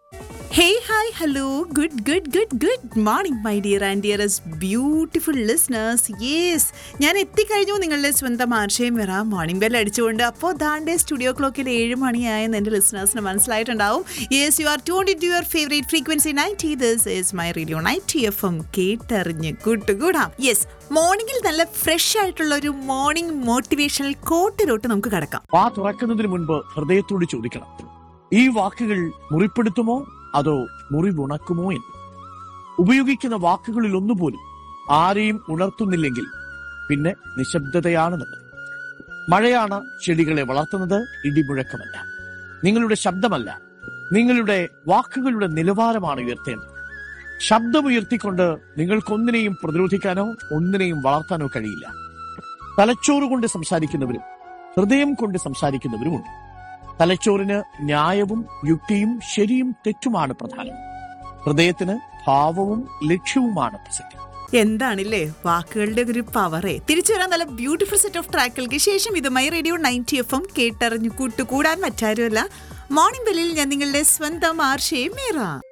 Hey, hi, hello, good, good, good, good morning, my dear and dearest beautiful listeners. Yes, ഞാൻ എത്തിക്കഴിഞ്ഞു നിങ്ങളുടെ സ്വന്തം ആർഷയും മിറ morning bell അടിച്ചുകൊണ്ട് അപ്പോൾ ദാണ്ടെ സ്റ്റുഡിയോ ക്ലോക്കിൽ ഏഴ് മണിയായെന്ന് എൻ്റെ ലിസണേഴ്സിന് മനസ്സിലായിട്ടുണ്ടാവും yes you are tune in to your favourite frequency ninety this is my radio ninety F M കേട്ടറിഞ്ഞ് കൂട്ടുകൂടാം യെസ് മോർണിംഗിൽ നല്ല ഫ്രഷ് ആയിട്ടുള്ള ഒരു മോർണിംഗ് മോട്ടിവേഷണൽ കോട്ടിലോട്ട് നമുക്ക് കടക്കാം വാ തുറക്കുന്നതിന് മുൻപ് ഹൃദയത്തോട് ചോദിക്കണം ഈ വാക്കുകൾ മുറിപ്പെടുത്തുമോ അതോ മുറിവുണക്കുമോ എന്ന് ഉപയോഗിക്കുന്ന വാക്കുകളിൽ ഒന്നുപോലും ആരെയും ഉണർത്തുന്നില്ലെങ്കിൽ പിന്നെ നിശബ്ദതയാണ് നല്ലത് മഴയാണ് ചെടികളെ വളർത്തുന്നത് ഇടിമുഴക്കമല്ല നിങ്ങളുടെ ശബ്ദമല്ല നിങ്ങളുടെ വാക്കുകളുടെ നിലവാരമാണ് ഉയർത്തേണ്ടത് ശബ്ദമുയർത്തിക്കൊണ്ട് നിങ്ങൾക്കൊന്നിനെയും പ്രതിരോധിക്കാനോ ഒന്നിനെയും വളർത്താനോ കഴിയില്ല തലച്ചോറ് കൊണ്ട് സംസാരിക്കുന്നവരും ഹൃദയം കൊണ്ട് സംസാരിക്കുന്നവരുമുണ്ട് തലച്ചോറിന് ന്യായവും യുക്തിയും ശരിയും തെറ്റുമാണ് പ്രധാനം ഹൃദയത്തിന് ഭാവവും ലക്ഷ്യവുമാണ് പ്രസക്തി എന്താണില്ലേ വാക്കുകളുടെ ഒരു പവറേ തിരിച്ചു വരാൻ നല്ല ബ്യൂട്ടിഫുൾ സെറ്റ് ഓഫ് ട്രാക്കുകൾക്ക് ശേഷം ഇത് my radio ninety F M കേട്ടറിഞ്ഞു കൂട്ടുകൂടാൻ മറ്റാരുമല്ല മോർണിംഗ് ബെല്ലിൽ ഞാൻ നിങ്ങളുടെ സ്വന്തം ആർഷയും മീറ